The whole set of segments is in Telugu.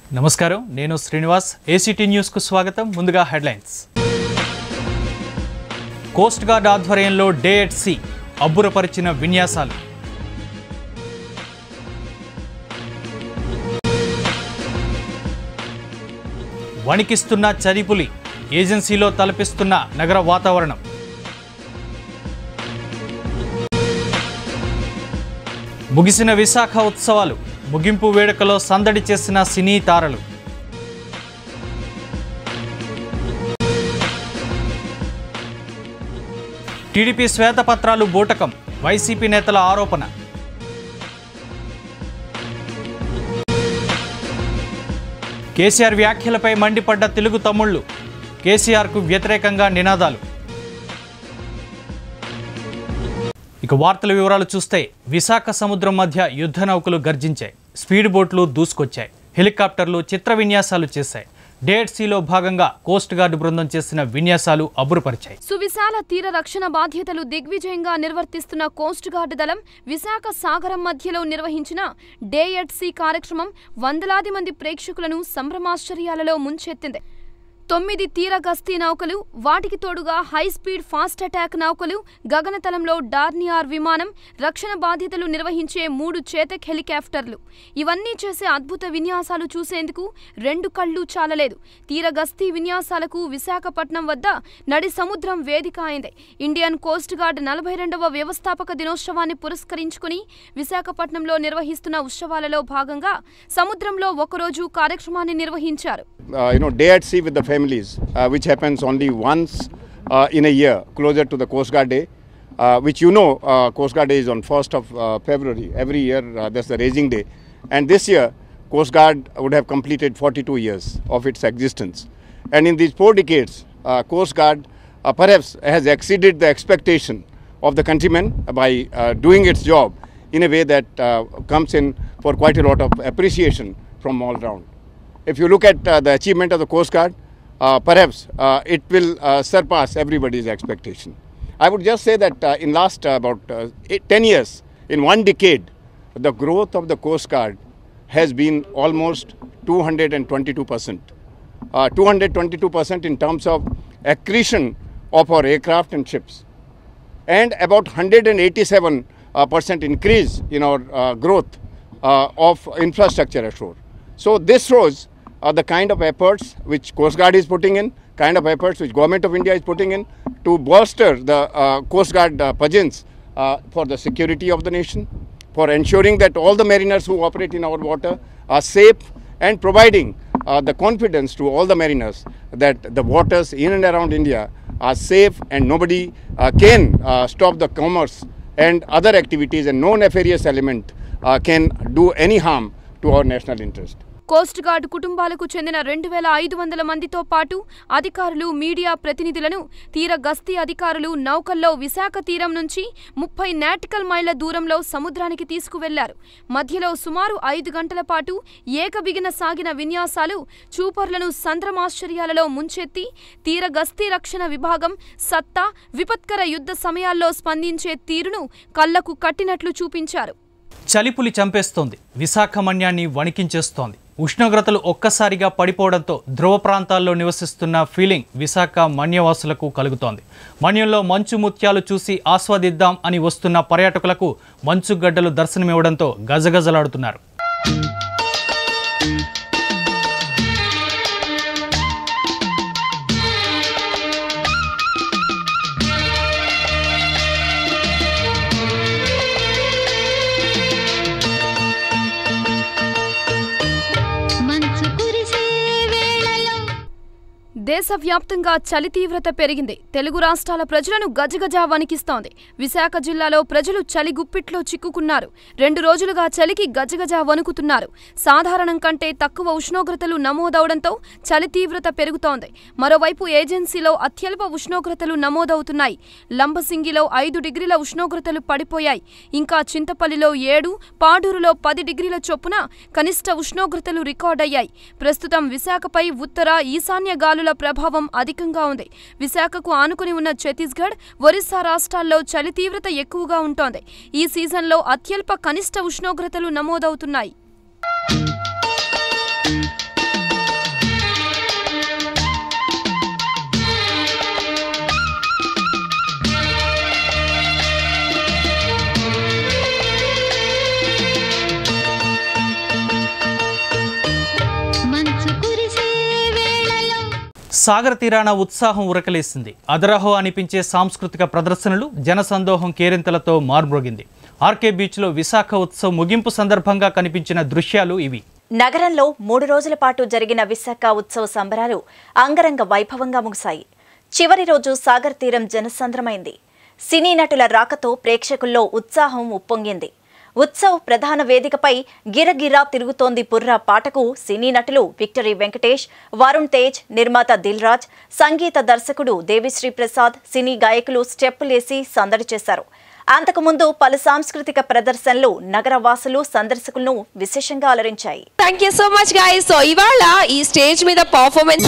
నమస్కారం నేను శ్రీనివాస్ ఏసీటీ న్యూస్కు స్వాగతం ముందుగా హెడ్లైన్స్ కోస్ట్ గార్డ్ ఆధ్వర్యంలో డే ఎట్ సీ అబ్బురపరిచిన విన్యాసాలు వణికిస్తున్న చరిపులి ఏజెన్సీలో తలపిస్తున్న నగర వాతావరణం ముగిసిన విశాఖ ఉత్సవాలు ముగింపు వేడుకలో సందడి చేసిన సినీ తారలు టీడీపీ శ్వేతపత్రాలు బూటకం వైసీపీ నేతల ఆరోపణ కేసీఆర్ వ్యాఖ్యలపై మండిపడ్డ తెలుగు తమ్ముళ్లు కేసీఆర్కు వ్యతిరేకంగా నినాదాలు ఇక వార్తల వివరాలు చూస్తే విశాఖ సముద్రం మధ్య యుద్ధ నౌకలు గర్జించాయి స్పీడ్ బోట్లు దూసుకొచ్చాయి హెలికాప్టర్లు చిత్ర విన్యాసాలు చేశాయి డేట్సీలో భాగంగా కోస్ట్ గార్డు బృందం చేసిన విన్యాసాలు అబ్బురపరిచాయి సువిశాల తీర రక్షణ బాధ్యతలు దిగ్విజయంగా నిర్వర్తిస్తున్న కోస్ట్ గార్డు దళం విశాఖ సాగరం మధ్యలో నిర్వహించిన డే ఎట్ సీ కార్యక్రమం వందలాది మంది ప్రేక్షకులను సంభ్రమాశ్చర్యాలలో ముంచెత్తింది తొమ్మిది తీర గస్తీ నౌకలు వాటికి తోడుగా హై స్పీడ్ ఫాస్ట్ అటాక్ నౌకలు గగనతలంలో డార్నియార్ విమానం రక్షణ బాధ్యతలు నిర్వహించే మూడు చేతక్ హెలికాప్టర్లు ఇవన్నీ చేసే అద్భుత విన్యాసాలు చూసేందుకు రెండు కళ్ళు చాలలేదు తీర గస్తీ విన్యాసాలకు విశాఖపట్నం వద్ద నడి సముద్రం వేదిక అయింది ఇండియన్ కోస్ట్ గార్డ్ నలభై రెండవ వ్యవస్థాపక దినోత్సవాన్ని పురస్కరించుకుని విశాఖపట్నంలో నిర్వహిస్తున్న ఉత్సవాలలో భాగంగా సముద్రంలో ఒకరోజు కార్యక్రమాన్ని నిర్వహించారు uh, you know, day at sea with the families, uh, which happens only once uh, in a year, closer to the Coast Guard Day, uh, which you know, uh, Coast Guard Day is on 1st of uh, February. Every year, uh, that's the raising day. And this year, Coast Guard would have completed 42 years of its existence. And in these four decades, uh, Coast Guard uh, perhaps has exceeded the expectation of the countrymen by uh, doing its job in a way that uh, comes in for quite a lot of appreciation from all round. If you look at uh, the achievement of the Coast Guard, uh, perhaps uh, it will uh, surpass everybody's expectation. I would just say that uh, in last uh, about uh, eight, 10 years, in one decade, the growth of the Coast Guard has been almost 222 percent. Uh, 222 percent in terms of accretion of our aircraft and ships and about 187 uh, percent increase in our uh, growth uh, of infrastructure ashore. So this shows uh, the kind of efforts which Coast Guard is putting in, kind of efforts which Government of India is putting in to bolster the uh, Coast Guard uh, pageants uh, for the security of the nation, for ensuring that all the mariners who operate in our water are safe and providing uh, the confidence to all the mariners that the waters in and around India are safe and nobody uh, can uh, stop the commerce and other activities and no nefarious element uh, can do any harm to our national interest. Coast guard కుటుంబాలకు చెందిన రెండు వేల ఐదు వందల మందితో పాటు అధికారులు మీడియా ప్రతినిధులను తీర గస్తీ అధికారులు నౌకల్లో విశాఖ తీరం నుంచి ముప్పై నాటికల్ మైళ్ల దూరంలో సముద్రానికి తీసుకువెళ్లారు మధ్యలో సుమారు ఐదు గంటల పాటు ఏకబిగిన సాగిన విన్యాసాలు చూపర్లను సంద్రమాశ్చర్యాలలో ముంచెత్తి తీర గస్తీ రక్షణ విభాగం సత్తా విపత్కర యుద్ధ సమయాల్లో స్పందించే తీరును కళ్లకు కట్టినట్లు చూపించారు చలిపులి చంపేస్తోంది విశాఖ మన్యాన్ని వణికించేస్తోంది ఉష్ణోగ్రతలు ఒక్కసారిగా పడిపోవడంతో ధ్రువ ప్రాంతాల్లో నివసిస్తున్న ఫీలింగ్ విశాఖ మన్యవాసులకు కలుగుతోంది మన్యంలో మంచు ముత్యాలు చూసి ఆస్వాదిద్దాం అని వస్తున్న పర్యాటకులకు మంచు గడ్డలు దర్శనమివ్వడంతో గజగజలాడుతున్నారు మంచు కురిసే వేళలో దేశవ్యాప్తంగా చలి తీవ్రత పెరిగింది తెలుగు రాష్ట్రాల ప్రజలను గజగజ వణికిస్తోంది విశాఖ జిల్లాలో ప్రజలు చలి గుప్పిట్లో చిక్కుకున్నారు రెండు రోజులుగా చలికి గజగజ వణుకుతున్నారు సాధారణం కంటే తక్కువ ఉష్ణోగ్రతలు నమోదవడంతో చలి తీవ్రత పెరుగుతోంది మరోవైపు ఏజెన్సీలో అత్యల్ప ఉష్ణోగ్రతలు నమోదవుతున్నాయి లంబసింగిలో ఐదు డిగ్రీల ఉష్ణోగ్రతలు పడిపోయాయి ఇంకా చింతపల్లిలో ఏడు పాడూరులో పది డిగ్రీల చొప్పున కనిష్ట ఉష్ణోగ్రతలు రికార్డయ్యాయి ప్రస్తుతం విశాఖపై ఉత్తర ఈశాన్య గాలుల ప్రభావం అధికంగా ఉంది విశాఖకు ఆనుకుని ఉన్న ఛత్తీస్గఢ్ ఒరిస్సా రాష్ట్రాల్లో చలి తీవ్రత ఎక్కువగా ఉంటోంది ఈ సీజన్లో అత్యల్ప కనిష్ట ఉష్ణోగ్రతలు నమోదవుతున్నాయి సాగర్ తీరాన ఉత్సాహం ఉరకలేసింది అదరహో అనిపించే సాంస్కృతిక ప్రదర్శనలు జనసందోహం కేరింతలతో మార్మోగింది ఆర్కే బీచ్లో విశాఖ ఉత్సవ్ ముగింపు సందర్భంగా కనిపించిన దృశ్యాలు ఇవి నగరంలో మూడు రోజుల పాటు జరిగిన విశాఖ ఉత్సవ సంబరాలు అంగరంగ వైభవంగా ముగిశాయి చివరి రోజు సాగర్ తీరం జనసంద్రమైంది సినీ నటుల రాకతో ప్రేక్షకుల్లో ఉత్సాహం ఉప్పొంగింది ఉత్సవ్ ప్రధాన వేదికపై గిరగిరా తిరుగుతోంది పుర్రా పాటకు సినీ నటులు విక్టరీ వెంకటేష్ వరుణ్ తేజ్ నిర్మాత దిల్ రాజ్ సంగీత దర్శకుడు దేవిశ్రీ ప్రసాద్ సినీ గాయకులు స్టెప్పులేసి సందడి చేశారు అంతకుముందు పలు సాంస్కృతిక ప్రదర్శనలు నగరవాసులు సందర్శకులను విశేషంగా అలరించాయి thank you so much guys so ఇవాళ ఈ స్టేజ్ మీద పర్ఫార్మెన్స్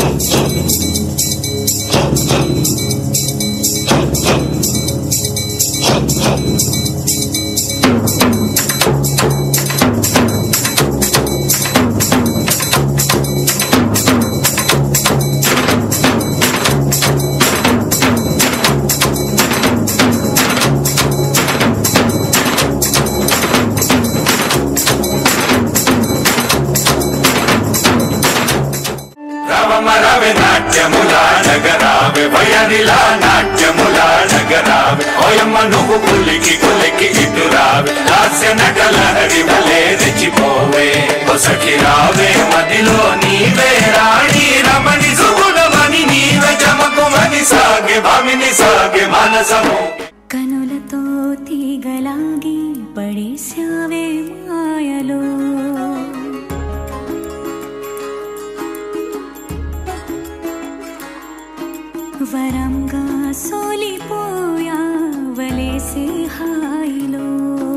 రవమ రవి నాట్యములా నగరావే వయనిలా నాట్యములా నగరావే ఓయమ్మ నువ్వు పులికి కులికి ఇటురావే హాస్య నటలహరి వలే రెచ్చిపోవే ఒసకి రావే మదిలో నీవే రాణి రమణి సుగుణమని నీవే జమకుమని సాగే భామిని సాగే మనసము కనులతో తీగలాగి పడేశావే మాయలో వరంగా సోలిపోయా వలేసే హాయిలో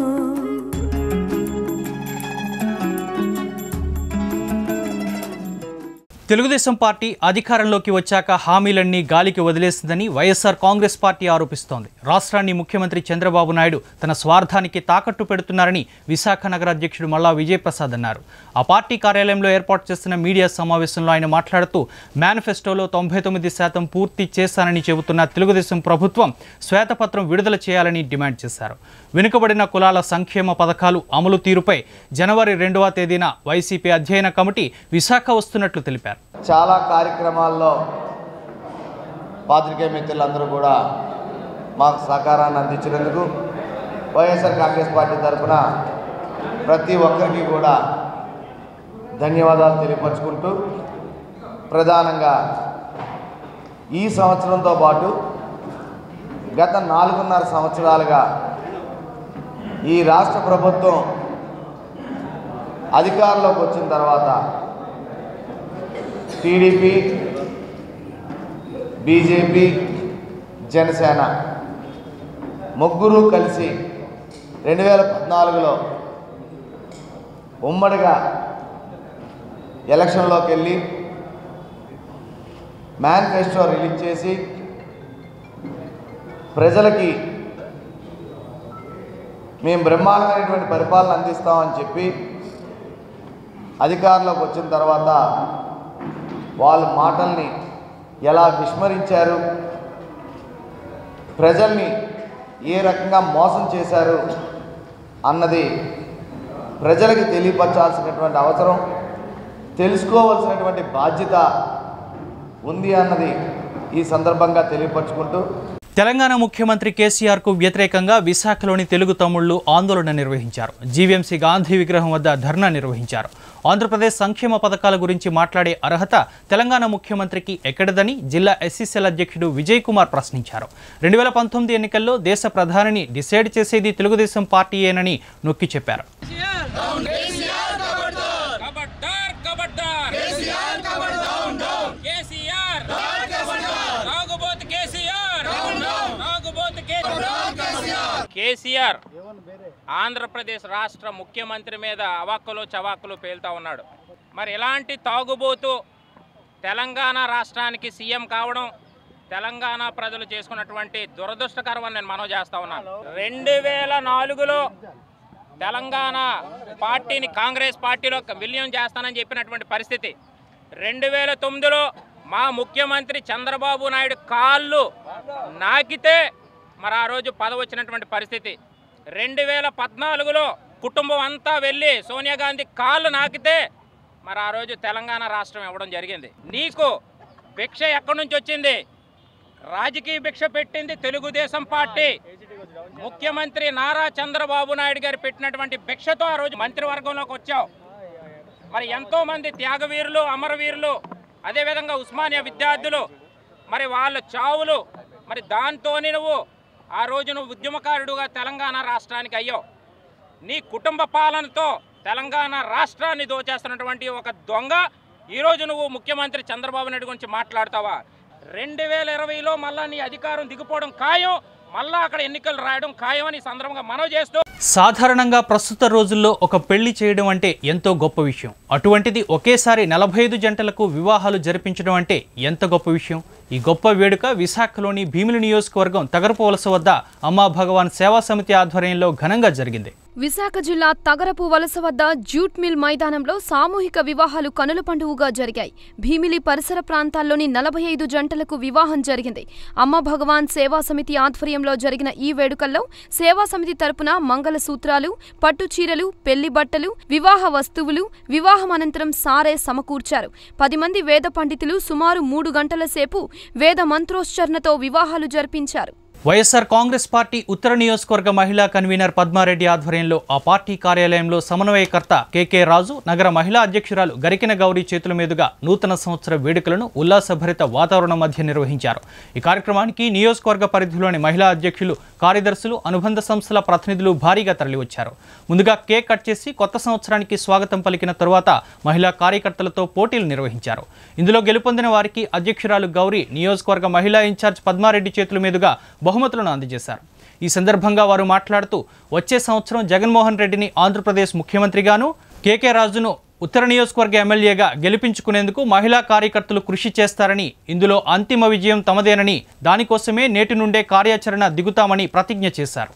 తెలుగుదేశం పార్టీ అధికారంలోకి వచ్చాక హామీలన్నీ గాలికి వదిలేసిందని వైఎస్ఆర్ కాంగ్రెస్ పార్టీ ఆరోపిస్తోంది రాష్ట్రాన్ని ముఖ్యమంత్రి చంద్రబాబు నాయుడు తన స్వార్థానికి తాకట్టు పెడుతున్నారని విశాఖ నగర అధ్యక్షుడు మల్లా విజయప్రసాద్ అన్నారు ఆ పార్టీ కార్యాలయంలో ఏర్పాటు చేస్తున్న మీడియా సమావేశంలో ఆయన మాట్లాడుతూ మేనిఫెస్టోలో తొంభై తొమ్మిది శాతం పూర్తి చేశానని చెబుతున్న తెలుగుదేశం ప్రభుత్వం శ్వేతపత్రం విడుదల చేయాలని డిమాండ్ చేశారు వెనుకబడిన కులాల సంక్షేమ పథకాలు అమలు తీరుపై జనవరి రెండవ తేదీన వైసీపీ అధ్యయన కమిటీ విశాఖ వస్తున్నట్లు తెలిపారు చాలా కార్యక్రమాల్లో పాత్రికేయ మిత్రులందరూ కూడా మాకు సహకారాన్ని అందించినందుకు వైఎస్ఆర్ కాంగ్రెస్ పార్టీ తరఫున ప్రతి ఒక్కరికి కూడా ధన్యవాదాలు తెలియపరుచుకుంటూ ప్రధానంగా ఈ సంవత్సరంతో పాటు గత నాలుగున్నర సంవత్సరాలుగా ఈ రాష్ట్ర ప్రభుత్వం అధికారంలోకి వచ్చిన తర్వాత టీడీపీ బీజేపీ జనసేన ముగ్గురు కలిసి రెండు వేల పద్నాలుగులో ఉమ్మడిగా ఎలక్షన్లోకి వెళ్ళి మేనిఫెస్టో రిలీజ్ చేసి ప్రజలకి మేము బ్రహ్మాండమైనటువంటి పరిపాలన అందిస్తామని చెప్పి అధికారంలోకి వచ్చిన తర్వాత వాళ్ళ మాటల్ని ఎలా విస్మరించారు ప్రజల్ని ఏ రకంగా మోసం చేశారు అన్నది ప్రజలకి తెలియపరచాల్సినటువంటి అవసరం తెలుసుకోవాల్సినటువంటి బాధ్యత ఉంది అన్నది ఈ సందర్భంగా తెలియపరచుకుంటూ తెలంగాణ ముఖ్యమంత్రి కేసీఆర్కు వ్యతిరేకంగా విశాఖలోని తెలుగు తమ్ముళ్లు ఆందోళన నిర్వహించారు జీవీఎంసీ గాంధీ విగ్రహం వద్ద ధర్నా నిర్వహించారు ఆంధ్రప్రదేశ్ సంక్షేమ పథకాల గురించి మాట్లాడే అర్హత తెలంగాణ ముఖ్యమంత్రికి ఎక్కడదని జిల్లా ఎస్సీసీఎల్ అధ్యక్షుడు విజయ్ కుమార్ ప్రశ్నించారు రెండు వేల పంతొమ్మిది ఎన్నికల్లో దేశ ప్రధానిని డిసైడ్ చేసేది తెలుగుదేశం పార్టీయేనని నొక్కి చెప్పారు खबरदार खबरदार केसीआर खबरदार केसीआर नागबोत केसीआर नागबोत केसीआर కేసీఆర్ ఆంధ్రప్రదేశ్ రాష్ట్ర ముఖ్యమంత్రి మీద అవాక్కులు చవాక్కులు పేలుతా ఉన్నాడు మరి ఎలాంటి తాగుబోతు తెలంగాణ రాష్ట్రానికి సీఎం కావడం తెలంగాణ ప్రజలు చేసుకున్నటువంటి దురదృష్టకరం అని నేను మనవి చేస్తా ఉన్నాను రెండు వేల నాలుగులో తెలంగాణ పార్టీని కాంగ్రెస్ పార్టీలో విలీనం చేస్తానని చెప్పినటువంటి పరిస్థితి రెండు వేల తొమ్మిదిలో మా ముఖ్యమంత్రి చంద్రబాబు నాయుడు కాళ్ళు నాకితే మరి ఆ రోజు పదవి వచ్చినటువంటి పరిస్థితి రెండు వేల పద్నాలుగులో కుటుంబం అంతా వెళ్ళి సోనియా గాంధీ కాళ్ళు నాకితే మరి ఆ రోజు తెలంగాణ రాష్ట్రం ఇవ్వడం జరిగింది నీకు భిక్ష ఎక్కడి నుంచి వచ్చింది రాజకీయ భిక్ష పెట్టింది తెలుగుదేశం పార్టీ ముఖ్యమంత్రి నారా చంద్రబాబు నాయుడు గారు పెట్టినటువంటి భిక్షతో ఆ రోజు మంత్రివర్గంలోకి వచ్చావు మరి ఎంతో మంది త్యాగవీరులు అమరవీరులు అదేవిధంగా ఉస్మానియా విద్యార్థులు మరి వాళ్ళ చావులు మరి దాంతోనే నువ్వు ఆ రోజు నువ్వు ఉద్యమకారుడుగా తెలంగాణ రాష్ట్రానికి అయ్యావు నీ కుటుంబ పాలనతో తెలంగాణ రాష్ట్రాన్ని దోచేస్తున్నటువంటి ఒక దొంగ ఈరోజు నువ్వు ముఖ్యమంత్రి చంద్రబాబు నాయుడు గురించి మాట్లాడతావా రెండు వేల ఇరవైలో మళ్ళా నీ అధికారం దిగిపోవడం ఖాయం మళ్ళా అక్కడ ఎన్నికలు రాయడం ఖాయం అని ఈ సందర్భంగా మనవి చేస్తూ సాధారణంగా ప్రస్తుత రోజుల్లో ఒక పెళ్లి చేయడం అంటే ఎంతో గొప్ప విషయం అటువంటిది ఒకేసారి నలభై ఐదు జంటలకు వివాహాలు జరిపించడం అంటే ఎంత గొప్ప విషయం ఈ గొప్ప వేడుక విశాఖలోని భీమిలి నియోజకవర్గం తగరపు వలస వద్ద అమ్మా భగవాన్ సేవా సమితి ఆధ్వర్యంలో ఘనంగా జరిగింది విశాఖ జిల్లా తగరపు వలస వద్ద జూట్ మిల్ మైదానంలో సామూహిక వివాహాలు కనుల పండువుగా జరిగాయి భీమిలి పరిసర ప్రాంతాల్లోని నలభై ఐదు జంటలకు వివాహం జరిగింది అమ్మ భగవాన్ సేవా సమితి ఆధ్వర్యంలో జరిగిన ఈ వేడుకల్లో సేవా సమితి తరపున మంగళ సూత్రాలు పట్టు చీరలు పెళ్లి బట్టలు వివాహ వస్తువులు వివాహం అనంతరం సారే సమకూర్చారు పది మంది వేద పండితులు సుమారు మూడు గంటల సేపు వేద మంత్రోచ్చరణతో వివాహాలు జరిపించారు వైఎస్ఆర్ కాంగ్రెస్ పార్టీ ఉత్తర నియోజకవర్గ మహిళా కన్వీనర్ పద్మారెడ్డి ఆధ్వర్యంలో ఆ పార్టీ కార్యాలయంలో సమన్వయకర్త కెకే రాజు నగర మహిళా అధ్యక్షురాలు గరికిన గౌరీ చేతుల మీదుగా నూతన సంవత్సర వేడుకలను ఉల్లాసభరిత వాతావరణం మధ్య నిర్వహించారు ఈ కార్యక్రమానికి నియోజకవర్గ పరిధిలోని మహిళా అధ్యక్షులు కార్యదర్శులు అనుబంధ సంస్థల ప్రతినిధులు భారీగా తరలివచ్చారు ముందుగా కేక్ కట్ చేసి కొత్త సంవత్సరానికి స్వాగతం పలికిన తరువాత మహిళా కార్యకర్తలతో పోటీలు నిర్వహించారు ఇందులో గెలుపొందిన వారికి అధ్యక్షురాలు గౌరీ నియోజకవర్గ మహిళా ఇన్ఛార్జ్ పద్మారెడ్డి చేతుల మీదుగా బహుమతులను అందజేశారు ఈ సందర్భంగా వారు మాట్లాడుతూ వచ్చే సంవత్సరం జగన్మోహన్ రెడ్డిని ఆంధ్రప్రదేశ్ ముఖ్యమంత్రిగాను కేకే రాజును ఉత్తర నియోజకవర్గ ఎమ్మెల్యేగా గెలిపించుకునేందుకు మహిళా కార్యకర్తలు కృషి చేస్తారని ఇందులో అంతిమ విజయం తమదేనని దానికోసమే నేటి నుండే కార్యాచరణ దిగుతామని ప్రతిజ్ఞ చేశారు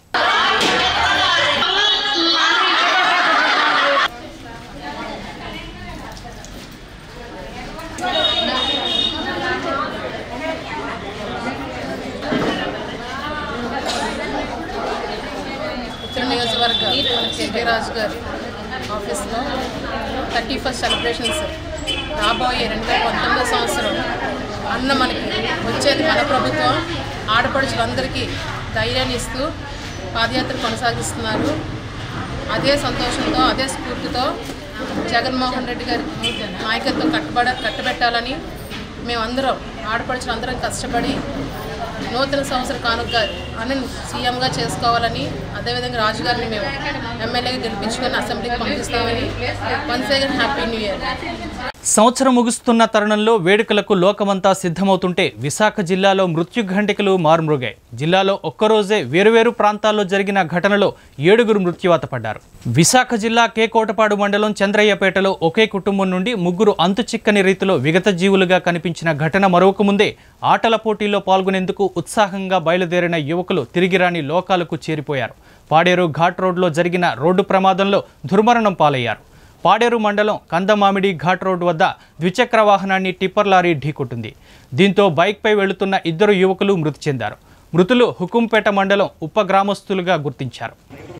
ఉత్తర నియోజకవర్గ కేకే రాజు గారి ఆఫీస్లో థర్టీ ఫస్ట్ సెలబ్రేషన్స్ రాబోయే రెండు వేల పంతొమ్మిదో సంవత్సరం అన్న మనకి వచ్చేది మన ప్రభుత్వం ఆడపడుచులందరికీ ధైర్యాన్ని ఇస్తూ పాదయాత్ర కొనసాగిస్తున్నారు అదే సంతోషంతో అదే స్ఫూర్తితో జగన్మోహన్ రెడ్డి గారి నాయకత్వం కట్టబడ కట్టబెట్టాలని మేమందరం ఆడపడుచులందరం కష్టపడి నూతన సంవత్సర కానుక అని సీఎంగా చేసుకోవాలని అదేవిధంగా రాజుగారిని మేము ఎమ్మెల్యేగా గెలిపించుకొని అసెంబ్లీకి పంపిస్తామని once again happy new year సంవత్సరం ముగుస్తున్న తరుణంలో వేడుకలకు లోకమంతా సిద్ధమవుతుంటే విశాఖ జిల్లాలో మృత్యుఘంటికలు మారుమ్రోగాయి జిల్లాలో ఒక్కరోజే వేరువేరు ప్రాంతాల్లో జరిగిన ఘటనలో ఏడుగురు మృత్యువాత పడ్డారు విశాఖ జిల్లా కేకోటపాడు మండలం చంద్రయ్యపేటలో ఒకే కుటుంబం నుండి ముగ్గురు అంతు చిక్కని రీతిలో విగత జీవులుగా కనిపించిన ఘటన మరొక ముందే ఆటల పోటీల్లో పాల్గొనేందుకు ఉత్సాహంగా బయలుదేరిన యువకులు తిరిగి రాని లోకాలకు చేరిపోయారు పాడేరు ఘాట్ రోడ్లో జరిగిన రోడ్డు ప్రమాదంలో దుర్మరణం పాలయ్యారు పాడేరు మండలం కందమామిడి ఘాట్ రోడ్డు వద్ద ద్విచక్ర వాహనాన్ని టిప్పర్ లారీ ఢీకొట్టింది దీంతో బైక్పై వెళుతున్న ఇద్దరు యువకులు మృతి చెందారు మృతులు హుకుంపేట మండలం ఉప గ్రామస్తులుగా గుర్తించారు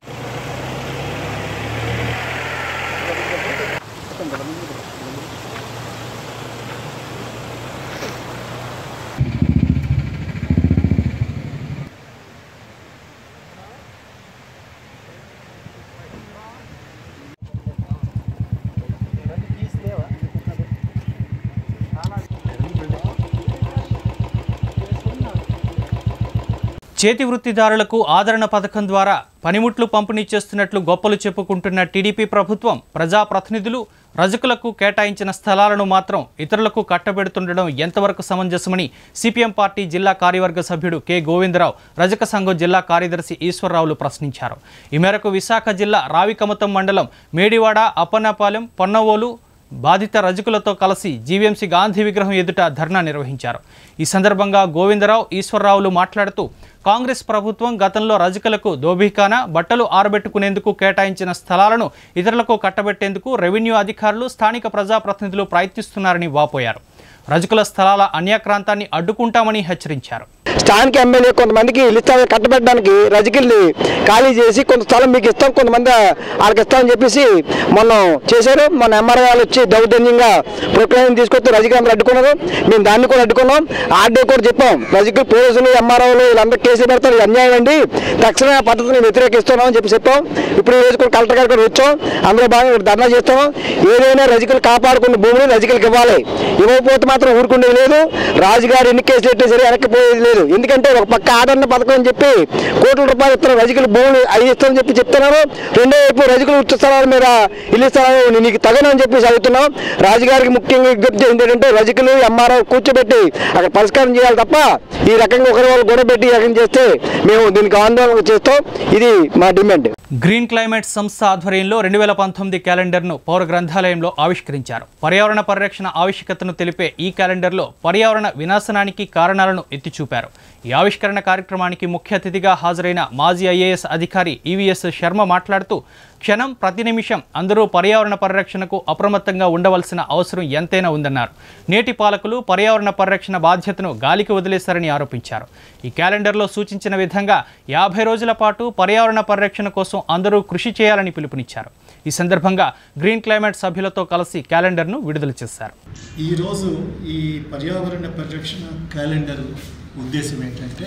చేతి వృత్తిదారులకు ఆదరణ పథకం ద్వారా పనిముట్లు పంపిణీ చేస్తున్నట్లు గొప్పలు చెప్పుకుంటున్న టీడీపీ ప్రభుత్వం ప్రజాప్రతినిధులు రజకులకు కేటాయించిన స్థలాలను మాత్రం ఇతరులకు కట్టబెడుతుండడం ఎంతవరకు సమంజసమని సిపిఎం పార్టీ జిల్లా కార్యవర్గ సభ్యుడు కె గోవిందరావు రజక సంఘం జిల్లా కార్యదర్శి ఈశ్వరరావులు ప్రశ్నించారు ఈ మేరకు విశాఖ జిల్లా రావికమతం మండలం మేడివాడ అప్పన్నపాలెం పొన్నవోలు బాధిత రజకులతో కలిసి జీవీఎంసీ గాంధీ విగ్రహం ఎదుట ధర్నా నిర్వహించారు ఈ సందర్భంగా గోవిందరావు ఈశ్వరరావులు మాట్లాడుతూ కాంగ్రెస్ ప్రభుత్వం గతంలో రజకులకు దోబీఖానా బట్టలు ఆరబెట్టుకునేందుకు కేటాయించిన స్థలాలను ఇతరులకు కట్టబెట్టేందుకు రెవెన్యూ అధికారులు స్థానిక ప్రజాప్రతినిధులు ప్రయత్నిస్తున్నారని వాపోయారు రజకుల స్థలాల అన్యాక్రాంతాన్ని అడ్డుకుంటామని హెచ్చరించారు స్థానిక ఎమ్మెల్యే కొంతమందికి ఇల్లు స్థలాలు కట్టబెట్టడానికి రజకిల్ని ఖాళీ చేసి కొంత స్థలం మీకు ఇస్తాం కొంతమంది వాళ్ళకి ఇస్తామని చెప్పేసి మనం చేశారు మన ఎంఆర్ఐ వాళ్ళు వచ్చి దౌర్జన్యంగా ప్రొక్లైన్ తీసుకొచ్చి రజకీలు అడ్డుకున్నారు మేము దాన్ని కూడా అడ్డుకున్నాం ఆర్డీ కూడా చెప్పాం రజకీలు పోలీసులు ఎంఆర్ఓలు వీళ్ళందరూ కేసు పెడతారు ఇది అన్యాయం అండి తక్షణ ఆ పద్ధతిని వ్యతిరేకిస్తున్నాం అని చెప్పి చెప్పాం ఇప్పుడు ఈ రోజు కూడా కలెక్టర్ గారు కూడా వచ్చాం అందులో భాగంగా ఇక్కడ ధర్నా చేస్తాం ఏదైనా రజకీలు కాపాడుకున్న భూమిని రజకీలకు ఇవ్వాలి ఇవ్వకపోతే మాత్రం ఊరుకునేది లేదు రాజుగారు ఎన్ని కేసులు పెట్టినా సరే వెనక్కి పోయేది లేదు ఎందుకంటే ఒక పక్క ఆదరణ పథకం అని చెప్పి కోట్ల రూపాయలు ఇస్తున్న రజకులు భూములు అవి ఇస్తామని చెప్పి చెప్తున్నారు రెండో వైపు రజకులు ఉచిత స్థలాల మీద ఇల్లు స్థలాలు నీకు తగనని చెప్పి చదువుతున్నాం రాజుగారికి ముఖ్యంగా విజ్ఞప్తి ఏంటంటే రజకులు ఎంఆర్ఓ కూర్చోబెట్టి అక్కడ పరిష్కారం చేయాలి తప్ప ఈ రకంగా ఒకరి వాళ్ళు గొడవ పెట్టి ఈ రకంగా చేస్తే మేము దీనికి ఆందోళన చేస్తాం ఇది మా డిమాండ్ గ్రీన్ క్లైమేట్ సంస్థ ఆధ్వర్యంలో రెండు వేల పంతొమ్మిది క్యాలెండర్ను పౌర గ్రంథాలయంలో ఆవిష్కరించారు పర్యావరణ పరిరక్షణ ఆవశ్యకతను తెలిపే ఈ క్యాలెండర్లో పర్యావరణ వినాశనానికి కారణాలను ఎత్తిచూపారు ఈ ఆవిష్కరణ కార్యక్రమానికి ముఖ్య అతిథిగా హాజరైన మాజీ ఐఏఎస్ అధికారి ఈవీఎస్ శర్మ మాట్లాడుతూ క్షణం ప్రతి నిమిషం అందరూ పర్యావరణ పరిరక్షణకు అప్రమత్తంగా ఉండవలసిన అవసరం ఎంతైనా ఉందన్నారు నేటి పాలకులు పర్యావరణ పరిరక్షణ బాధ్యతను గాలికి వదిలేశారని ఆరోపించారు ఈ క్యాలెండర్లో సూచించిన విధంగా యాభై రోజుల పాటు పర్యావరణ పరిరక్షణ కోసం అందరూ కృషి చేయాలని పిలుపునిచ్చారు ఈ సందర్భంగా గ్రీన్ క్లైమేట్ సభ్యులతో కలిసి క్యాలెండర్ను విడుదల చేశారు ఈరోజు ఈ పర్యావరణ పరిరక్షణ క్యాలెండర్ ఉద్దేశం ఏంటంటే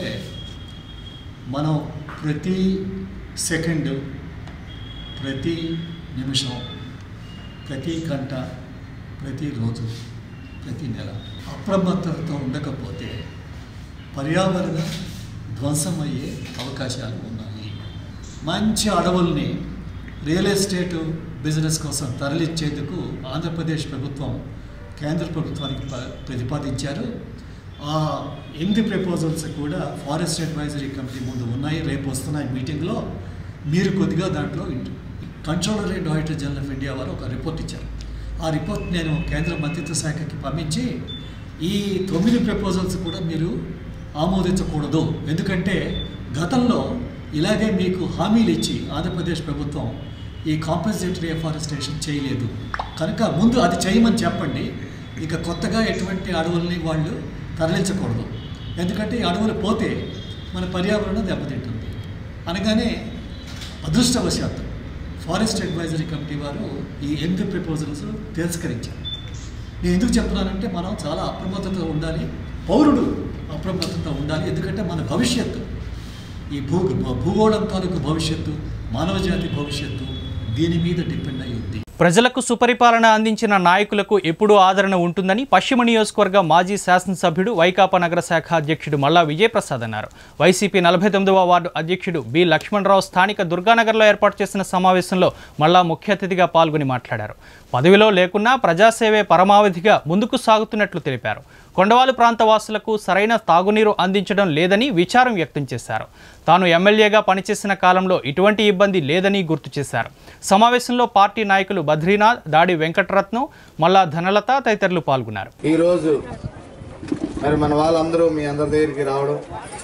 మనం ప్రతి సెకండ్ ప్రతి నిమిషం ప్రతి గంట ప్రతిరోజు ప్రతి నెల అప్రమత్తతతో ఉండకపోతే పర్యావరణ ధ్వంసమయ్యే అవకాశాలు ఉన్నాయి మంచి అడవుల్ని రియల్ ఎస్టేట్ బిజినెస్ కోసం తరలించేందుకు ఆంధ్రప్రదేశ్ ప్రభుత్వం కేంద్ర ప్రభుత్వానికి ప- ప్రతిపాదించారు ఆ ఎనిమిది ప్రపోజల్స్ కూడా ఫారెస్ట్ అడ్వైజరీ కమిటీ ముందు ఉన్నాయి రేపు వస్తున్నాయి మీటింగ్లో మీరు కొద్దిగా దాంట్లో controller and auditor general of India వారు ఒక రిపోర్ట్ ఇచ్చారు ఆ రిపోర్ట్ నేను కేంద్ర మంత్రిత్వ శాఖకి పంపించి ఈ తొమ్మిది ప్రపోజల్స్ కూడా మీరు ఆమోదించకూడదు ఎందుకంటే గతంలో ఇలాగే మీకు హామీలు ఇచ్చి ఆంధ్రప్రదేశ్ ప్రభుత్వం ఈ కాంపెన్సేటరీ ఎఫారెస్టేషన్ చేయలేదు కనుక ముందు అది చేయమని చెప్పండి ఇక కొత్తగా ఎటువంటి అడవుల్ని వాళ్ళు తరలించకూడదు ఎందుకంటే ఈ అడవులు పోతే మన పర్యావరణం దెబ్బతింటుంది అనగానే అదృష్టవశాత్తు ఫారెస్ట్ అడ్వైజరీ కమిటీ వారు ఈ ఎనిమిది ప్రపోజల్స్ తిరస్కరించారు నేను ఎందుకు చెప్తున్నానంటే మనం చాలా అప్రమత్తతో ఉండాలి పౌరుడు అప్రమత్తతో ఉండాలి ఎందుకంటే మన భవిష్యత్తు ఈ భూ భూగోళం తాలూకు భవిష్యత్తు మానవజాతి భవిష్యత్తు దీని మీద డిపెండ్ అయి ఉంది ప్రజలకు సుపరిపాలన అందించిన నాయకులకు ఎప్పుడూ ఆదరణ ఉంటుందని పశ్చిమ నియోజకవర్గ మాజీ శాసనసభ్యుడు వైకాపా నగర శాఖ అధ్యక్షుడు మల్లా విజయప్రసాద్ అన్నారు వైసీపీ నలభై తొమ్మిదవ వార్డు అధ్యక్షుడు బి లక్ష్మణరావు స్థానిక దుర్గానగర్లో ఏర్పాటు చేసిన సమావేశంలో మల్లా ముఖ్య అతిథిగా పాల్గొని మాట్లాడారు పదవిలో లేకున్నా ప్రజాసేవే పరమావధిగా ముందుకు సాగుతున్నట్లు తెలిపారు కొండవాలు ప్రాంత వాసులకు సరైన తాగునీరు అందించడం లేదని విచారం వ్యక్తం చేశారు తాను ఎమ్మెల్యేగా పనిచేసిన కాలంలో ఇటువంటి ఇబ్బంది లేదని గుర్తు చేశారు సమావేశంలో పార్టీ నాయకులు బద్రీనాథ్ దాడి వెంకటరత్నం మల్లా ధనలత తదితరులు పాల్గొన్నారు ఈరోజు మరి మన వాళ్ళందరూ మీ అందరి దగ్గరికి రావడం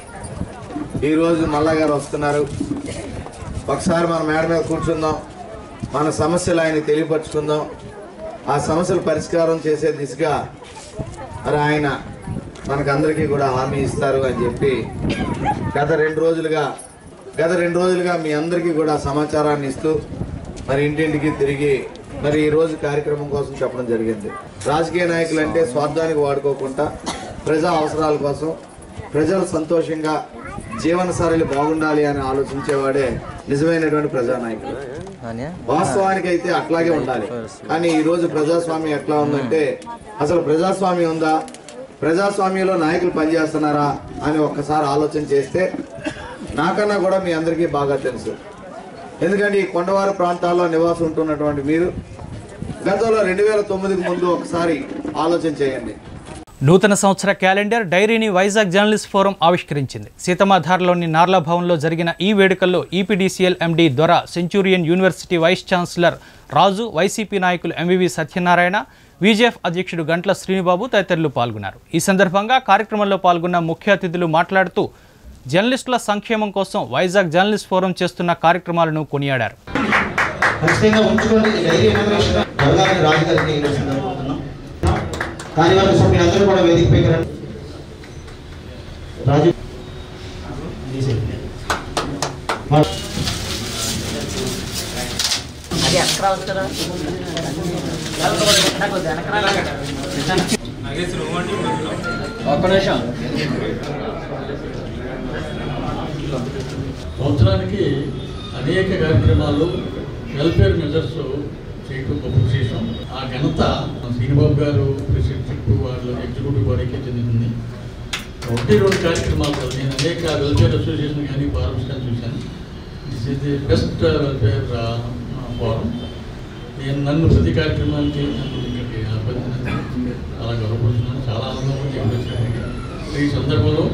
ఈరోజు మల్లా గారు వస్తున్నారు ఒకసారి మన మేడ మీద కూర్చుందాం మన సమస్యలు ఆయన తెలియపరుచుకుందాం ఆ సమస్యల పరిష్కారం చేసే దిశగా మరి ఆయన మనకందరికీ కూడా హామీ ఇస్తారు అని చెప్పి గత రెండు రోజులుగా గత రెండు రోజులుగా మీ అందరికీ కూడా సమాచారాన్ని ఇస్తూ మరి ఇంటింటికి తిరిగి మరి ఈ రోజు కార్యక్రమం కోసం చెప్పడం జరిగింది రాజకీయ నాయకులు అంటే స్వార్థానికి వాడుకోకుండా ప్రజా అవసరాల కోసం ప్రజలు సంతోషంగా జీవన సరళి బాగుండాలి అని ఆలోచించేవాడే నిజమైనటువంటి ప్రజానాయకుడు వాస్తవానికి అయితే అట్లాగే ఉండాలి కానీ ఈ రోజు ప్రజాస్వామ్యం ఎట్లా ఉందంటే అసలు ప్రజాస్వామ్యం ఉందా ప్రజాస్వామ్యంలో నాయకులు పనిచేస్తున్నారా అని ఒక్కసారి ఆలోచన చేస్తే నాకన్నా కూడా మీ అందరికీ బాగా తెలుసు ఎందుకంటే ఈ కొండవారు ప్రాంతాల్లో నివాసం ఉంటున్నటువంటి మీరు గతంలో రెండు వేల తొమ్మిదికి ముందు ఒకసారి ఆలోచన చేయండి నూతన సంవత్సర క్యాలెండర్ డైరీని వైజాగ్ జర్నలిస్ట్ ఫోరం ఆవిష్కరించింది సీతమాధార్లోని నార్లా భవన్లో జరిగిన ఈ వేడుకల్లో EPDCL MD Dora Centurion university vice chancellor Raju YCP నాయకులు ఎంవివి సత్యనారాయణ విజేఎఫ్ అధ్యక్షుడు గంట్ల శ్రీనిబాబు తదితరులు పాల్గొన్నారు ఈ సందర్భంగా కార్యక్రమంలో పాల్గొన్న ముఖ్య అతిథులు మాట్లాడుతూ జర్నలిస్టుల సంక్షేమం కోసం వైజాగ్ జర్నలిస్ట్ ఫోరం చేస్తున్న కార్యక్రమాలను కొనియాడారు ఖచ్చితంగా ఉంచుకోండి ఈ డైరీ ఇనాగ్రేషన్ త్వరగానే రాజుగారికి ఇవ్వాల్సింది అనుకుంటున్నాం దాని వల్ల సో మీ అందరూ కూడా వేదికపైకి రండి రాజు ఒక్క నిమిషం సంవత్సరానికి అనేక కార్యక్రమాలు వెల్ఫేర్ మెజర్స్ చేయటం గొప్ప విశేషం ఆ ఘనత శ్రీనిబాబు గారు ప్రెసిడెంట్ వాళ్ళు ఎగ్జిక్యూటివ్ బాడీకి చెందుతుంది ఒకటి రెండు కార్యక్రమాలు కాదు. నేను అనేక వెల్ఫేర్ అసోసియేషన్ కానీ ఫారమ్స్ కానీ చూశాను this is the best welfare farm నేను నన్ను ప్రతి కార్యక్రమానికి నన్ను ఇక్కడికి ఆహ్వానించినందుకు చాలా గౌరవపడుతున్నాను చాలా ఆనందంగా ఉంది ఇక్కడ వచ్చినందుకు. ఈ సందర్భంలో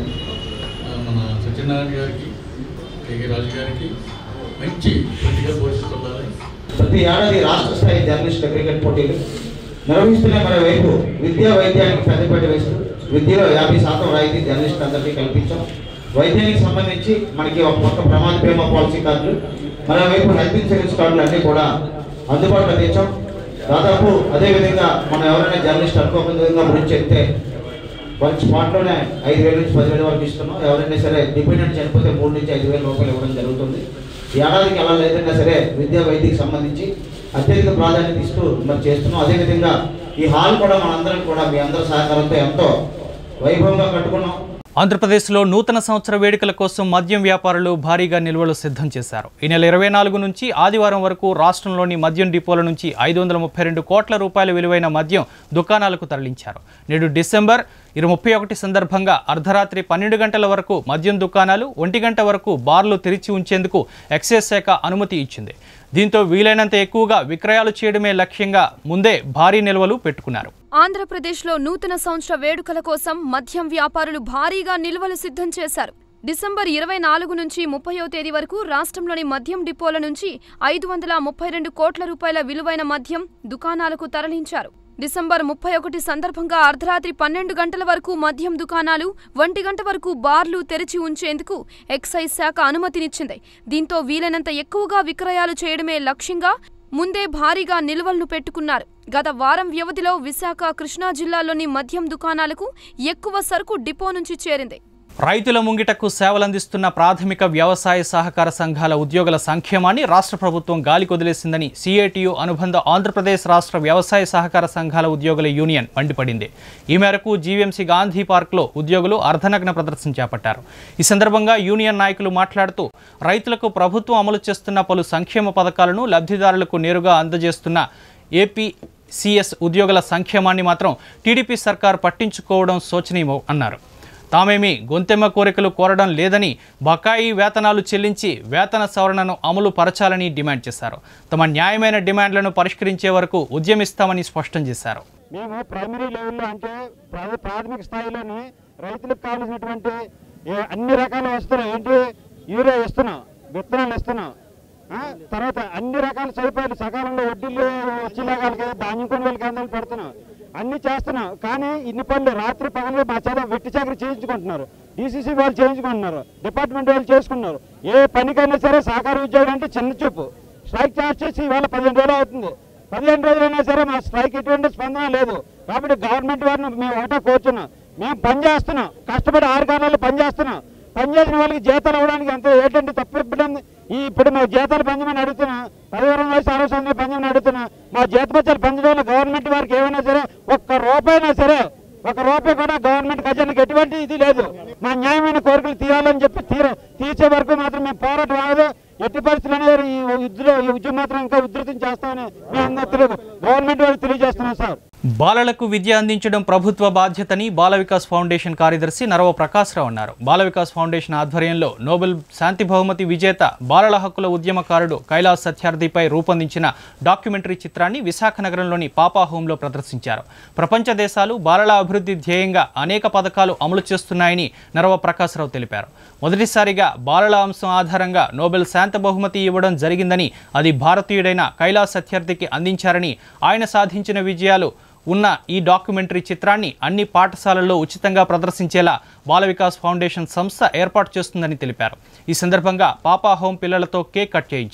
ఆ, మన సత్యనారాయణ గారికి కేకే రాజు గారికి మంచి ప్రతిగా పోషిస్తుండాలి ప్రతి ఏడాది రాష్ట్ర స్థాయి జర్నలిస్ట్ క్రికెట్ పోటీలు నిర్వహిస్తున్న మరోవైపు విద్యా వైద్యానికి పెద్దపీట వేస్తూ విద్యలో యాభై శాతం రాయితీ జర్నలిస్ట్ అందరికీ కల్పించాం వైద్యానికి సంబంధించి మనకి ఒక పక్క ప్రమాద బీమా పాలసీ కార్డులు మరోవైపు హెల్త్ ఇన్సూరెన్స్ కార్డులు అన్నీ కూడా అందుబాటులో తెచ్చాం దాదాపు అదేవిధంగా మనం ఎవరైనా జర్నలిస్ట్ అనుకోకుండా విధంగా గురించి చెప్తే వాళ్ళకి స్పాట్లోనే ఐదు వేల నుంచి పదివేల వరకు ఇస్తున్నాం ఎవరైనా సరే డిపెండెంట్ చనిపోతే మూడు నుంచి ఐదు వేల రూపాయలు ఇవ్వడం జరుగుతుంది ఏడాదికి ఎలా లేదన్నా సరే విద్యా వైద్యకి సంబంధించి అత్యధిక ప్రాధాన్యత ఇస్తూ మరి చేస్తున్నాం అదేవిధంగా ఈ హాల్ కూడా మనందరం కూడా మీ అందరి సహకారంతో ఎంతో వైభవంగా కట్టుకున్నాం ఆంధ్రప్రదేశ్లో నూతన సంవత్సర వేడుకల కోసం మద్యం వ్యాపారులు భారీగా నిల్వలు సిద్ధం చేశారు ఈ నెల ఇరవై నాలుగు నుంచి ఆదివారం వరకు రాష్ట్రంలోని మద్యం డిపోల నుంచి ఐదు వందల ముప్పై రెండు కోట్ల రూపాయల విలువైన మద్యం దుకాణాలకు తరలించారు నేడు డిసెంబర్ ఇరవై ముప్పై ఒకటి సందర్భంగా అర్ధరాత్రి పన్నెండు గంటల వరకు మద్యం దుకాణాలు ఒంటి గంట వరకు బార్లు తెరిచి ఉంచేందుకు ఎక్సైజ్ శాఖ అనుమతి ఇచ్చింది దీంతో వీలైనంత ఎక్కువగా విక్రయాలు చేయడమే లక్ష్యంగా ముందే భారీ నిల్వలు పెట్టుకున్నారు ఆంధ్రప్రదేశ్లో నూతన సంవత్సర వేడుకల కోసం మద్యం వ్యాపారులు భారీగా నిల్వలు సిద్ధం చేశారు డిసెంబర్ ఇరవై నాలుగు నుంచి ముప్పయో తేదీ వరకు రాష్ట్రంలోని మద్యం డిపోల నుంచి ఐదు వందల ముప్పై రెండు కోట్ల రూపాయల విలువైన మద్యం దుకాణాలకు తరలించారు డిసెంబర్ ముప్పై ఒకటి సందర్భంగా అర్ధరాత్రి పన్నెండు గంటల వరకు మద్యం దుకాణాలు ఒంటి గంట వరకు బార్లు తెరిచి ఉంచేందుకు ఎక్సైజ్ శాఖ అనుమతినిచ్చింది దీంతో వీలైనంత ఎక్కువగా విక్రయాలు చేయడమే లక్ష్యంగా ముందే భారీగా నిల్వలను పెట్టుకున్నారు గత వారం వ్యవధిలో విశాఖ కృష్ణా జిల్లాలోని మద్యం దుకాణాలకు ఎక్కువ సరుకు డిపో నుంచి చేరింది రైతుల ముంగిటకు సేవలందిస్తున్న ప్రాథమిక వ్యవసాయ సహకార సంఘాల ఉద్యోగుల సంక్షేమాన్ని రాష్ట్ర ప్రభుత్వం గాలికొదిలేసిందని సిఐటియు అనుబంధ ఆంధ్రప్రదేశ్ రాష్ట్ర వ్యవసాయ సహకార సంఘాల ఉద్యోగుల యూనియన్ మండిపడింది ఈ మేరకు జీవీఎంసీ గాంధీ పార్క్లో ఉద్యోగులు అర్ధనగ్న ప్రదర్శన చేపట్టారు ఈ సందర్భంగా యూనియన్ నాయకులు మాట్లాడుతూ రైతులకు ప్రభుత్వం అమలు చేస్తున్న పలు సంక్షేమ పథకాలను లబ్ధిదారులకు నేరుగా అందజేస్తున్న ఏపీ సిఎస్ ఉద్యోగుల సంక్షేమాన్ని మాత్రం టీడీపీ సర్కార్ పట్టించుకోవడం శోచనీయం అన్నారు తామేమి గొంతెమ్మ కోరికలు కోరడం లేదని బకాయి వేతనాలు చెల్లించి వేతన సవరణను అమలు పరచాలని డిమాండ్ చేశారు తమ న్యాయమైన డిమాండ్లను పరిష్కరించే వరకు ఉద్యమిస్తామని స్పష్టం చేశారు మేము ప్రైమరీ లెవెల్లో అంటే ప్రా- ప్రాథమిక స్థాయిలోని రైతులకు కావాల్సినటువంటి ఏ- అన్ని రకాల వస్తువులు ఏంటి యూరియా ఇస్తున్నాం విత్తనాలు ఇస్తున్నాం ఆ, తర్వాత అన్ని రకాల సదుపాయాలు సకాలంలో వడ్డీలు వచ్చేలాగాలకి ధాన్యం కొనుగోలు కేంద్రాలు పెడుతున్నాం అన్ని చేస్తున్నాం కానీ ఇన్ని పనులు రాత్రి పగలు మా చేత వెట్టి చాకరీ చేయించుకుంటున్నారు డీసీసీ వాళ్ళు చేయించుకుంటున్నారు డిపార్ట్మెంట్ వాళ్ళు చేసుకున్నారు ఏ పనికైనా సరే సహకార ఉద్యోగం అంటే చిన్న చూపు స్ట్రైక్ చార్జ్ చేసి ఇవాళ పదిహేను రోజులు అవుతుంది పదిహేను రోజులైనా సరే మా స్ట్రైక్ ఎటువంటి స్పందన లేదు కాబట్టి గవర్నమెంట్ వారిని మేము ఒకటే కోరుతున్నాం మేము పని చేస్తున్నాం కష్టపడి ఆరు కాలాలు పని చేస్తున్నాం పని చేసిన వాళ్ళకి జీతాలు ఇవ్వడానికి ఎంత ఏంటంటే తప్పు ఇబ్బంది ఈ ఇప్పుడు మా జీతాలు పెంచమని అడుగుతున్నా పదివేల వయసు అరవై సంవత్సరాలు పెంచమని అడుగుతున్నా మా జీతపత్యాలు పెంచడం వల్ల గవర్నమెంట్ వారికి ఏమైనా సరే ఒక్క రూపాయినా సరే ఒక రూపాయి కూడా గవర్నమెంట్ ఖజానాకి ఎటువంటి ఇది లేదు మా న్యాయమైన కోరికలు తీరాలని చెప్పి తీర తీర్చే వరకు మాత్రం మేము పోరాటం ఆగదు ఎట్టి పరిస్థితులు అనేది ఈ యుద్ధంలో ఈ ఉద్యమం మాత్రం ఇంకా ఉధృతం చేస్తామని మేము అందరూ గవర్నమెంట్ వారికి తెలియజేస్తున్నాం సార్ బాలలకు విద్య అందించడం ప్రభుత్వ బాధ్యతని బాల వికాస్ ఫౌండేషన్ కార్యదర్శి నరవ ప్రకాశ్రావు అన్నారు బాల వికాస్ ఫౌండేషన్ ఆధ్వర్యంలో నోబెల్ శాంతి బహుమతి విజేత బాలల హక్కుల ఉద్యమకారుడు కైలాస్ సత్యార్థిపై రూపొందించిన డాక్యుమెంటరీ చిత్రాన్ని విశాఖ నగరంలోని పాపా హోంలో ప్రదర్శించారు ప్రపంచ దేశాలు బాలల అభివృద్ధి ధ్యేయంగా అనేక పథకాలు అమలు చేస్తున్నాయని నరవ ప్రకాశ్రావు తెలిపారు మొదటిసారిగా బాలల అంశం ఆధారంగా నోబెల్ శాంతి బహుమతి ఇవ్వడం జరిగిందని అది భారతీయుడైన కైలాస్ సత్యార్థికి అందించారని ఆయన సాధించిన విజయాలు ఉన్న ఈ డాక్యుమెంటరీ చిత్రాన్ని అన్ని పాఠశాలల్లో ఉచితంగా ప్రదర్శించేలా బాల వికాస్ ఫౌండేషన్ సంస్థ ఏర్పాటు చేస్తుందని తెలిపారు ఈ సందర్భంగా పాపా హోం పిల్లలతో కేక్ కట్ చేయించారు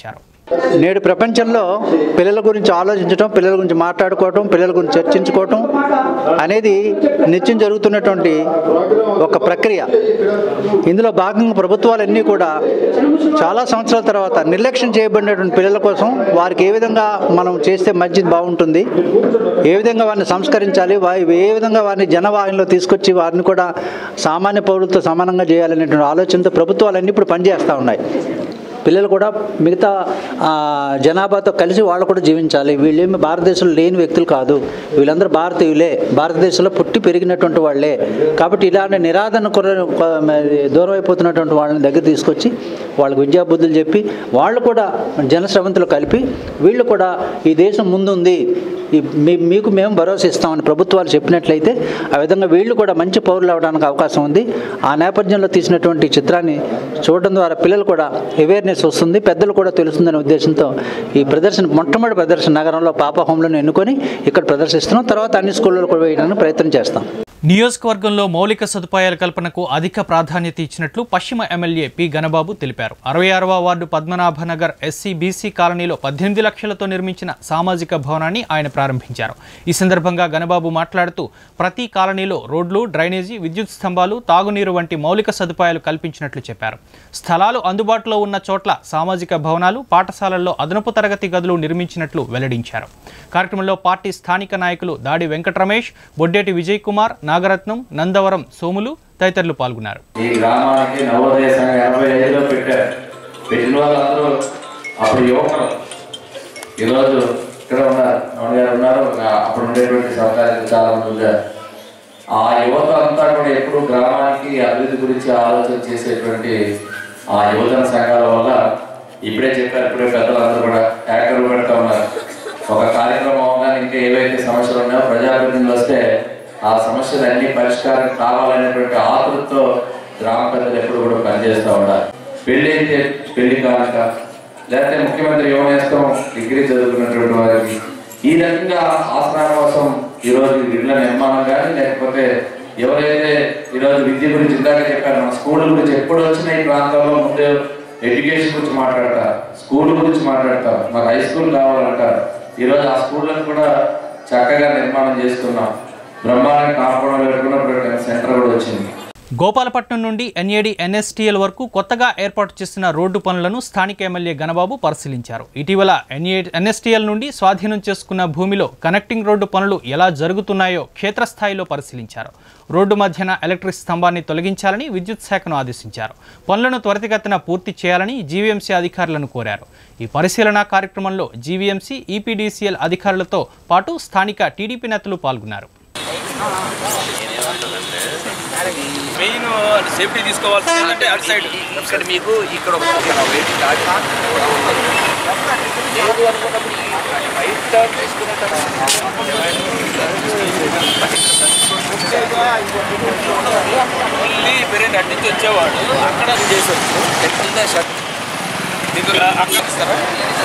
నేడు ప్రపంచంలో పిల్లల గురించి ఆలోచించడం పిల్లల గురించి మాట్లాడుకోవటం పిల్లల గురించి చర్చించుకోవటం అనేది నిత్యం జరుగుతున్నటువంటి ఒక ప్రక్రియ ఇందులో భాగంగా ప్రభుత్వాలన్నీ కూడా చాలా సంవత్సరాల తర్వాత నిర్లక్ష్యం చేయబడినటువంటి పిల్లల కోసం వారికి ఏ విధంగా మనం చేస్తే మంచిది బాగుంటుంది ఏ విధంగా వారిని సంస్కరించాలి వారి ఏ విధంగా వారిని జనవాహినిలో తీసుకొచ్చి వారిని కూడా సామాన్య పౌరులతో సమానంగా చేయాలనేటువంటి ఆలోచనతో ప్రభుత్వాలన్నీ ఇప్పుడు పనిచేస్తూ ఉన్నాయి పిల్లలు కూడా మిగతా ఆ, జనాభాతో కలిసి వాళ్ళు కూడా జీవించాలి వీళ్ళేమి భారతదేశంలో లేని వ్యక్తులు కాదు వీళ్ళందరూ భారతీయులే భారతదేశంలో పుట్టి పెరిగినటువంటి వాళ్ళే కాబట్టి ఇలాంటి నిరాదరణ కొర కొ- మరి దూరం అయిపోతున్నటువంటి వాళ్ళని దగ్గర తీసుకొచ్చి వాళ్ళకి విద్యాబుద్ధులు చెప్పి వాళ్ళు కూడా జనశ్రవంతులు కలిపి వీళ్ళు కూడా ఈ దేశం ముందుంది ఈ మీ- మీకు మేము భరోసా ఇస్తామని ప్రభుత్వాలు చెప్పినట్లయితే ఆ విధంగా వీళ్ళు కూడా మంచి పౌరులు అవడానికి అవకాశం ఉంది ఆ నేపథ్యంలో తీసినటువంటి చిత్రాన్ని చూడడం ద్వారా పిల్లలు కూడా అవేర్నెస్ వస్తుంది పెద్దలు కూడా తెలుస్తుందనే ఉద్దేశంతో ఈ ప్రదర్శన మొట్టమొదటి ప్రదర్శన నగరంలో పాప హోంలను ఎన్నుకొని ఇక్కడ ప్రదర్శిస్తున్నాం తర్వాత అన్ని స్కూళ్ళలో కూడా వేయడానికి ప్రయత్నం చేస్తాం నియోజకవర్గంలో మౌలిక సదుపాయాల కల్పనకు అధిక ప్రాధాన్యత ఇచ్చినట్లు పశ్చిమ ఎమ్మెల్యే పి గణబాబు తెలిపారు అరవై ఆరవ వార్డు పద్మనాభనగర్ ఎస్సీ బీసీ కాలనీలో పద్దెనిమిది లక్షలతో నిర్మించిన సామాజిక భవనాన్ని ఆయన ప్రారంభించారు ఈ సందర్భంగా గణబాబు మాట్లాడుతూ ప్రతి కాలనీలో రోడ్లు డ్రైనేజీ విద్యుత్ స్తంభాలు తాగునీరు వంటి మౌలిక సదుపాయాలు కల్పించినట్లు చెప్పారు స్థలాలు అందుబాటులో ఉన్న చోట్ల సామాజిక భవనాలు పాఠశాలల్లో అదనపు తరగతి గదులు నిర్మించినట్లు వెల్లడించారు కార్యక్రమంలో పార్టీ స్థానిక నాయకులు దాడి వెంకట రమేష్ బొడ్డేటి విజయ్ కుమార్ నాగరత్నం నందవరం సోములు తదితరులు పాల్గొన్నారు ఈ గ్రామానికి నవోదయ సంఘం ఎనభై ఐదులో పెట్టారు పెట్టిన వాళ్ళందరూ అప్పుడు యువకులు ఈరోజు ఇక్కడ ఉన్నారు రమణ గారు ఉన్నారు ఆ- అప్పుడు ఉండేటువంటి సహకారులు చాలా మంది ఉన్నారు ఆ యువత అంతా కూడా ఎప్పుడు గ్రామానికి అభివృద్ధి గురించి ఆలోచన చేసేటువంటి ఆ యువజన సంఘాల వల్ల ఇప్పుడే చెప్పారు ఇప్పుడే పెద్దలందరూ కూడా యాక్టర్లు పెడతా ఉన్నారు ఒక కార్యక్రమం అవగానే ఇంకా ఏవైతే సమస్యలు ఉన్నాయో ప్రజాప్రతినిధులు వస్తే ఆ సమస్యలు అన్ని పరిష్కారం కావాలనేటువంటి ఆతృతతో గ్రామ పెద్దలు ఎప్పుడు కూడా పనిచేస్తూ ఉండాలి పెళ్లి అయితే పెళ్లి కానుక లేకపోతే ముఖ్యమంత్రి యువనేస్తం డిగ్రీ చదువుకున్నటువంటి వారికి ఈ రకంగా ఆసనాల కోసం ఈరోజు ఇళ్ల నిర్మాణం కానీ లేకపోతే ఎవరైతే ఈరోజు విద్య గురించి ఇందాక చెప్పారు మన స్కూల్ గురించి ఎప్పుడు వచ్చినా ఈ ప్రాంతంలో ముందు ఎడ్యుకేషన్ గురించి మాట్లాడతారు స్కూల్ గురించి మాట్లాడతారు మాకు హై స్కూల్ కావాలంటారు ఈరోజు ఆ స్కూళ్ళను కూడా చక్కగా నిర్మాణం చేసుకున్నాం బ్రహ్మాండ కాంపౌండ్ పెట్టుకున్నప్పుడు సెంటర్ కూడా వచ్చింది గోపాలపట్నం నుండి ఎన్ఏడి ఎన్ఎస్టీఎల్ వరకు కొత్తగా ఏర్పాటు చేసిన రోడ్డు పనులను స్థానిక ఎమ్మెల్యే గణబాబు పరిశీలించారు ఇటీవల ఎన్ఏ ఎన్ఎస్టీఎల్ నుండి స్వాధీనం చేసుకున్న భూమిలో కనెక్టింగ్ రోడ్డు పనులు ఎలా జరుగుతున్నాయో క్షేత్రస్థాయిలో పరిశీలించారు రోడ్డు మధ్యన ఎలక్ట్రిక్ స్తంభాన్ని తొలగించాలని విద్యుత్ శాఖను ఆదేశించారు పనులను త్వరితగతిన పూర్తి చేయాలని జీవీఎంసీ అధికారులను కోరారు ఈ పరిశీలన కార్యక్రమంలో జీవీఎంసీ ఈపీడీసీఎల్ అధికారులతో పాటు స్థానిక టీడీపీ నేతలు పాల్గొన్నారు మెయిన్ సేఫ్టీ తీసుకోవాల్సింది ఏంటంటే అటు సైడ్ ఇక్కడ మీకు ఇక్కడ ఒక వెయిట్ లేదు అనుకున్నప్పుడు రైట్ టర్న్ తీసుకునేటప్పుడు పెరిగి అటు నుంచి వచ్చేవాడు అక్కడ చేసొచ్చు కింద షర్ట్ మీకు అక్కడ ఇస్తారా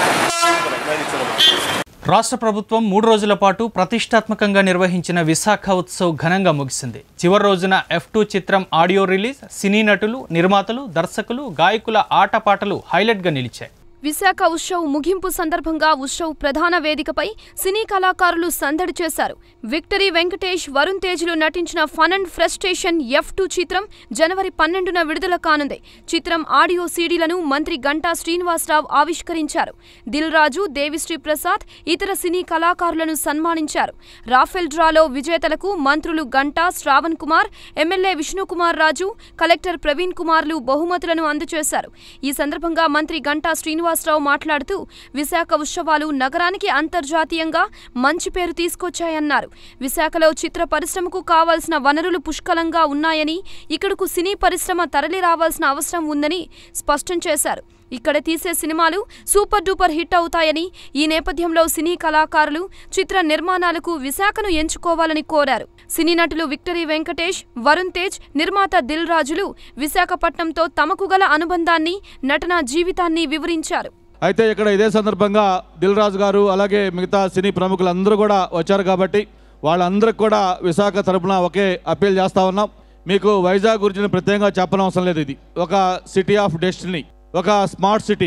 రాష్ట్ర ప్రభుత్వం మూడు రోజుల పాటు ప్రతిష్టాత్మకంగా నిర్వహించిన విశాఖ ఉత్సవ్ ఘనంగా ముగిసింది చివరి రోజున ఎఫ్ టూ చిత్రం ఆడియో రిలీజ్ సినీ నటులు నిర్మాతలు దర్శకులు గాయకుల ఆటపాటలు హైలైట్గా నిలిచాయి విశాఖ ఉత్సవ్ ముగింపు సందర్భంగా ఉత్సవ్ ప్రధాన వేదికపై సినీ కళాకారులు సందడి చేశారు విక్టరీ వెంకటేష్ వరుణ్ తేజ్లు నటించిన fun and frustration F two చిత్రం జనవరి పన్నెండున విడుదల కానుంది చిత్రం ఆడియో సీడీలను మంత్రి గంటా శ్రీనివాసరావు ఆవిష్కరించారు దిల్ రాజు దేవిశ్రీ ప్రసాద్ ఇతర సినీ కళాకారులను సన్మానించారు రాఫెల్ డ్రాలో విజేతలకు మంత్రులు గంటా శ్రావణ్ కుమార్ ఎమ్మెల్యే విష్ణుకుమార్ రాజు కలెక్టర్ ప్రవీణ్ కుమార్లు బహుమతులను అందజేశారు ఈ సందర్భంగా మంత్రి గంటా శ్రీనివాసరావు మాట్లాడుతూ విశాఖ ఉత్సవాలు నగరానికి అంతర్జాతీయంగా మంచి పేరు తీసుకొచ్చాయన్నారు విశాఖలో చిత్ర పరిశ్రమకు కావాల్సిన వనరులు పుష్కలంగా ఉన్నాయని ఇక్కడకు సినీ పరిశ్రమ తరలి రావాల్సిన అవసరం ఉందని స్పష్టం చేశారు ఇక్కడ తీసే సినిమాలు సూపర్ డూపర్ హిట్ అవుతాయని ఈ నేపథ్యంలో సినీ కళాకారులు చిత్ర నిర్మాణాలకు విశాఖను ఎంచుకోవాలని కోరారు సినీ నటులు విక్టరీ వెంకటేష్ వరుణ్ తేజ్ నిర్మాత దిల్ రాజులు విశాఖపట్నంతో తమకు గల అనుబంధాన్ని నటనా జీవితాన్ని వివరించారు అయితే ఇక్కడ ఇదే సందర్భంగా దిల్ రాజు గారు అలాగే మిగతా సినీ ప్రముఖులందరూ కూడా వచ్చారు కాబట్టి వాళ్ళందరికి కూడా విశాఖ తరపున ఒకే అప్పీల్ చేస్తా ఉన్నాం మీకు వైజాగ్ గురించి ప్రత్యేకంగా చెప్పనవసరం లేదు ఇది ఒక సిటీ ఆఫ్ డెస్టినీ ఒక స్మార్ట్ సిటీ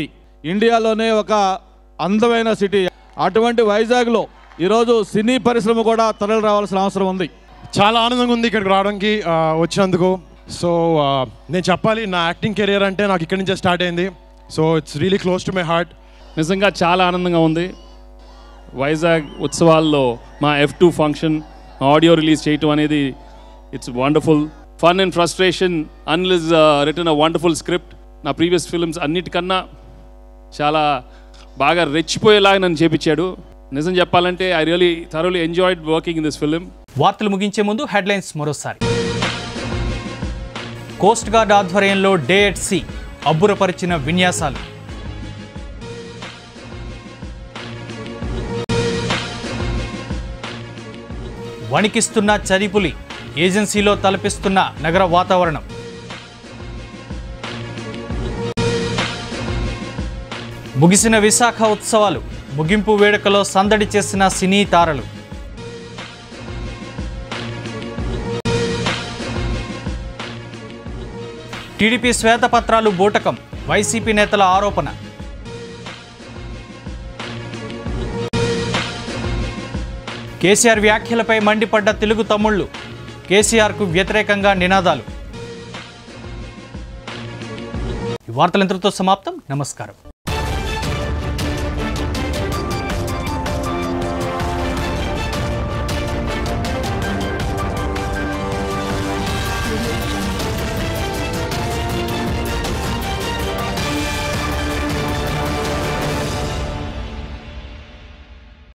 ఇండియాలోనే ఒక అందమైన సిటీ అటువంటి వైజాగ్లో ఈరోజు సినీ పరిశ్రమ కూడా తరలి రావాల్సిన అవసరం ఉంది చాలా ఆనందంగా ఉంది ఇక్కడికి రావడానికి ఆ, వచ్చినందుకు సో ఆ, నేను చెప్పాలి నా యాక్టింగ్ కెరియర్ అంటే నాకు ఇక్కడి నుంచే స్టార్ట్ అయింది so it's really close to my heart నిజంగా చాలా ఆనందంగా ఉంది వైజాగ్ ఉత్సవాల్లో మా F two function audio release చేయటం అనేది it's wonderful fun and frustration Anil is written a wonderful script నా ప్రీవియస్ ఫిల్మ్స్ అన్నిటికన్నా చాలా బాగా రెచ్చిపోయేలాగా నన్ను చేపించాడు నిజం చెప్పాలంటే I really thoroughly enjoyed working in this film వార్తలు ముగించే ముందు హెడ్లైన్స్ మరోసారి కోస్ట్ గార్డ్ ఆధ్వర్యంలో డే ఎట్ సీ అబ్బురపరిచిన విన్యాసాలు వణికిస్తున్న చరిపులి ఏజెన్సీలో తలపిస్తున్న నగర వాతావరణం ముగిసిన విశాఖ ఉత్సవాలు ముగింపు వేడుకలో సందడి చేసిన సినీ తారలు టీడీపీ శ్వేతపత్రాలు బూటకం వైసీపీ నేతల ఆరోపణ కేసీఆర్ వ్యాఖ్యలపై మండిపడ్డ తెలుగు తమ్ముళ్లు కేసీఆర్కు వ్యతిరేకంగా నినాదాలు ఈ వార్తలు ఇంతటితో సమాప్తం నమస్కారం